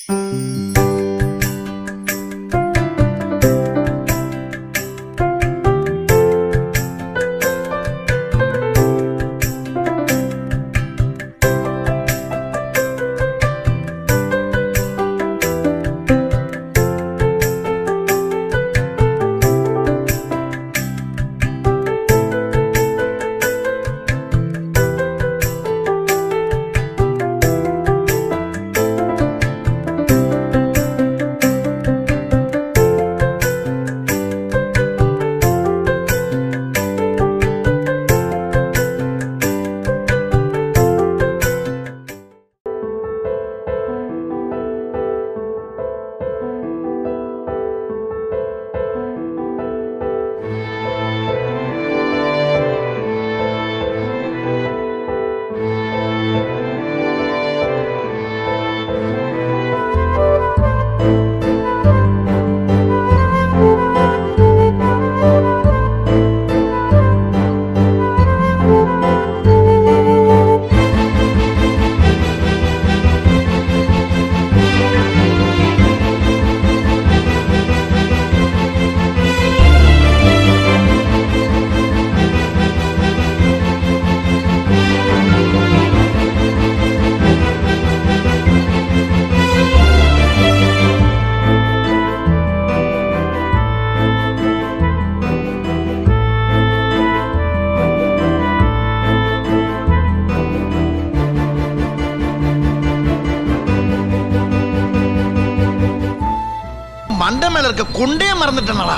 மண்டை மேல இருக்க கொண்டே மறந்துட்டேனடா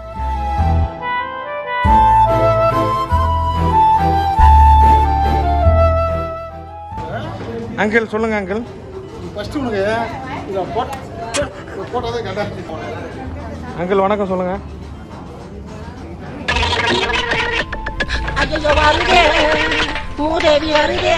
அங்கிள் சொல்லுங்க அங்கிள் ஃபர்ஸ்ட் உனக்கு இதை போட் போட்டால் தான் கரெக்டாக அங்கிள் வணக்கம் சொல்லுங்க ஐயோ வருதே மூதேவி வருதே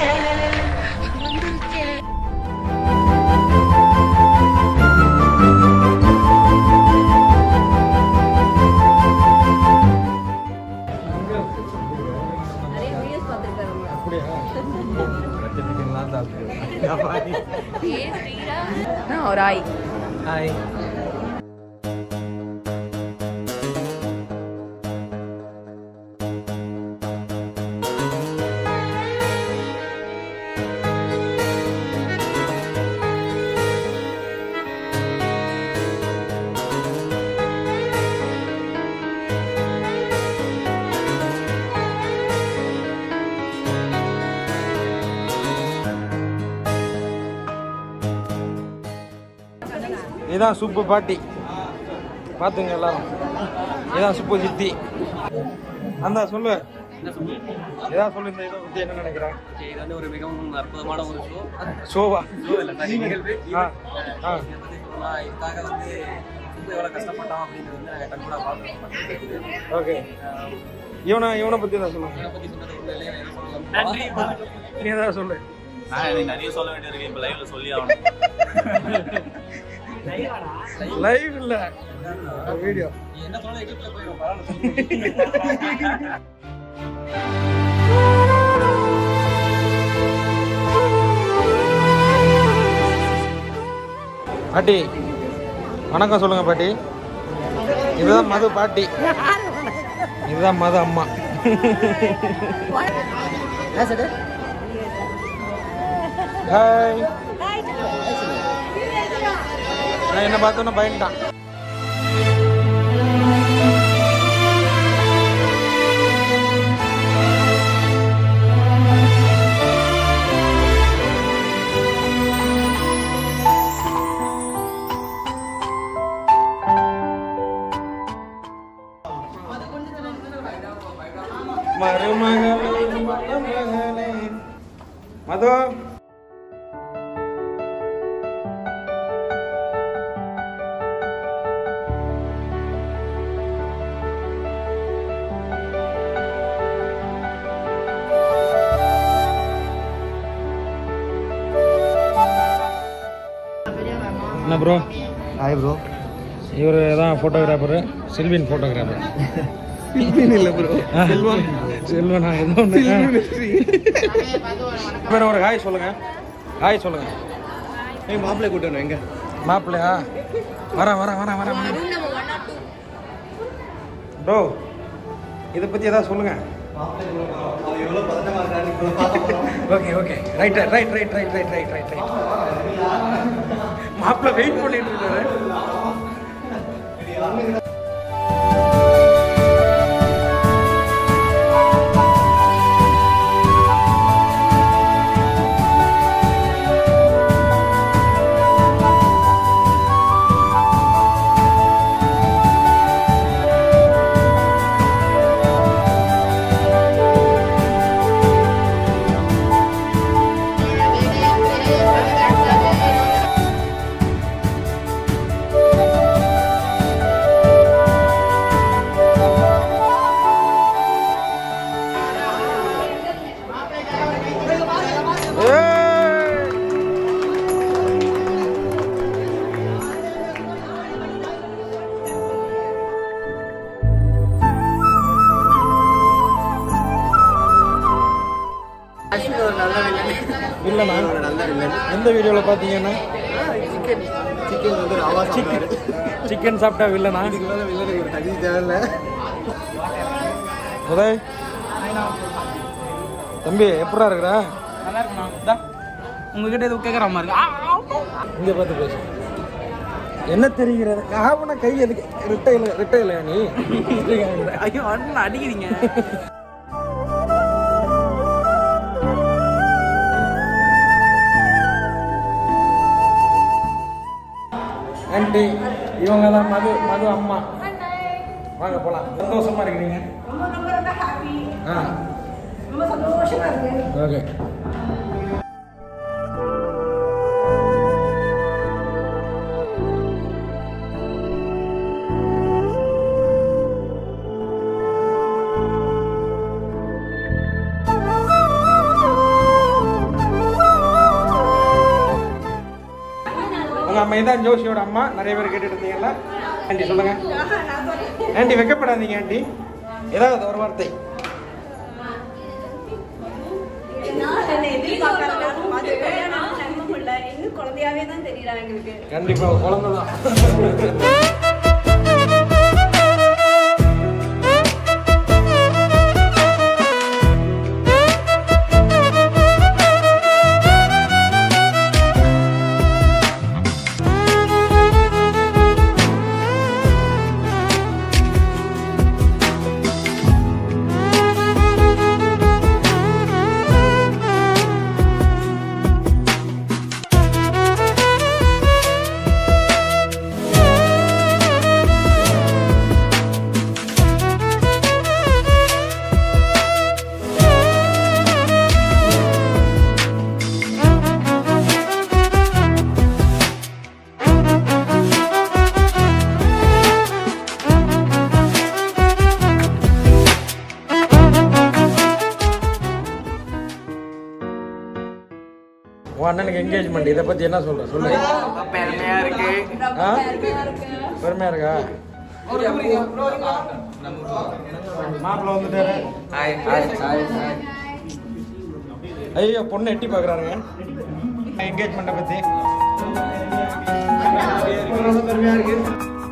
ஒரு ஆய் இதான் சுப்பு பாட்டி பார்த்துங்க எல்லாரும் இதான் சுப்பு சித்தி அந்த சொல்லு ஏதாவது சொல்லு இந்த இதை பத்தி என்ன நினைக்கிறேன் இது வந்து ஒரு மிகவும் அற்புதமான ஒரு ஷோ ஷோவா ஷோ இல்லை சாரி நிகழ்வு ஆ ஆ இதை பற்றி சொல்லலாம் இதுக்காக வந்து ரொம்ப எவ்வளோ கஷ்டப்பட்டோம் அப்படின்றது வந்து நாங்கள் கண்கூட பார்த்துருக்கோம் ஓகே இவனை இவனை பத்தி தான் சொல்லுங்க இதை பற்றி சொன்னது ஒன்றும் இல்லை என்ன சொல்லலாம் நீ ஏதாவது சொல்லு நான் எனக்கு நிறைய சொல்ல வேண்டியிருக்கு இப்ப லைவ்ல சொல்லி ஆகணும் லைவ் இல்ல வீடியோ நீ என்ன சொன்னாலும் எக்லிப்ல போயிடும் பரவாயில்ல பாட்டி வணக்கம் சொல்லுங்க பாட்டி இதுதான் மது பாட்டி இதுதான் மது அம்மா ஹாய் நான் என்ன பார்த்தோன்னா பயன்ட்டான் மருமகளே மருமகளே மது என்ன ப்ரோ ஹாய் ப்ரோ இவர் தான் ஃபோட்டோகிராஃபரு செல்வின் ஃபோட்டோகிராஃபர் இல்லை ப்ரோ செல்வன் செல்வனா ஏதோ ஒன்று பேர் ஒரு ஹாய் சொல்லுங்க ஹாய் சொல்லுங்க ஏய் மாப்பிள்ளை கூட்டணும் எங்க மாப்பிள்ளையா வரேன் வரேன் வரேன் வரேன் வரேன் ப்ரோ இதை பற்றி ஏதாவது சொல்லுங்க okay okay right right right right right right right right மாப்பிள்ளை வெயிட் பண்ணிட்டு இருக்காரு ஏய்! இல்லைண்ணா எந்த வீடியோவில் பார்த்தீங்கன்னா சிக்கன் சிக்கன் சாப்பிட்டா வில்லனா உதய் தம்பி எப்படா இருக்கிற நல்லா இருக்குண்ணா உங்ககிட்ட எதுவும் கேட்குற மாதிரி இருக்கு இங்க பார்த்து பேசு என்ன தெரிகிறது ஆவண கை எதுக்கு ரிட்டையில் ரிட்டையில் நீ ஐயோ அண்ணா அடிக்கிறீங்க ஆண்டி இவங்க தான் மது மது அம்மா வாங்க போலாம் சந்தோஷமா இருக்கிறீங்க ஆ ஓகே உங்க அம்மா இதான் ஜோஷியோட அம்மா நிறைய பேர் கேட்டுட்டு இருந்தீங்கல்ல ஆண்டி சொல்லுங்க ஆண்டி வெக்கப்படாதீங்க ஆண்டி ஏதாவது ஒரு வார்த்தை இன்னும் குழந்தையாவே தான் தெரியறாங்க எங்களுக்கு கண்டிப்பா குழந்தை தான் உன் அண்ணனுக்கு என்கேஜ்மெண்ட் இதை பத்தி என்ன சொல்ற சொல்லு பெருமையா இருக்கு ஆ? பெருமையா இருக்கா மாப்பிள்ள வந்துட்டாரு ஹாய் ஹாய் ஹாய் ஹாய் ஐயோ பொண்ணு எட்டி பாக்குறாருங்க என்கேஜ்மெண்ட்டை பத்தி பெருமையா இருக்கு